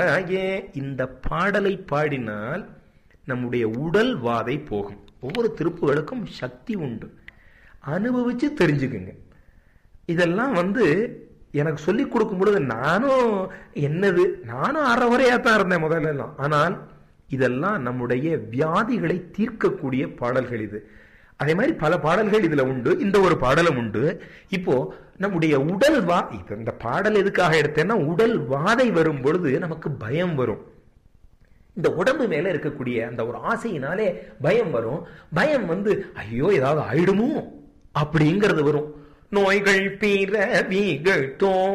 ஆகிய இந்த பாடலை பாடினால் நம்முடைய உடல் வாதை போகும் ஒவ்வொரு திருப்புகளுக்கும் சக்தி உண்டு அனுபவிச்சு தெரிஞ்சுக்குங்க இதெல்லாம் வந்து எனக்கு சொல்லி கொடுக்கும் பொழுது நானும் என்னது நானும் அறவரையா தான் இருந்தேன் முதல்ல எல்லாம் ஆனால் இதெல்லாம் நம்முடைய வியாதிகளை தீர்க்கக்கூடிய பாடல்கள் இது அதே மாதிரி பல பாடல்கள் இதுல உண்டு இந்த ஒரு பாடலும் உண்டு இப்போ நம்முடைய உடல் வா இப்ப இந்த பாடல் எதுக்காக எடுத்தேன்னா உடல் வாதை வரும் பொழுது நமக்கு பயம் வரும் இந்த உடம்பு மேல இருக்கக்கூடிய அந்த ஒரு ஆசையினாலே பயம் வரும் பயம் வந்து ஐயோ ஏதாவது ஆயிடுமோ அப்படிங்கிறது வரும் நோய்கள் பிறவிகள் தோ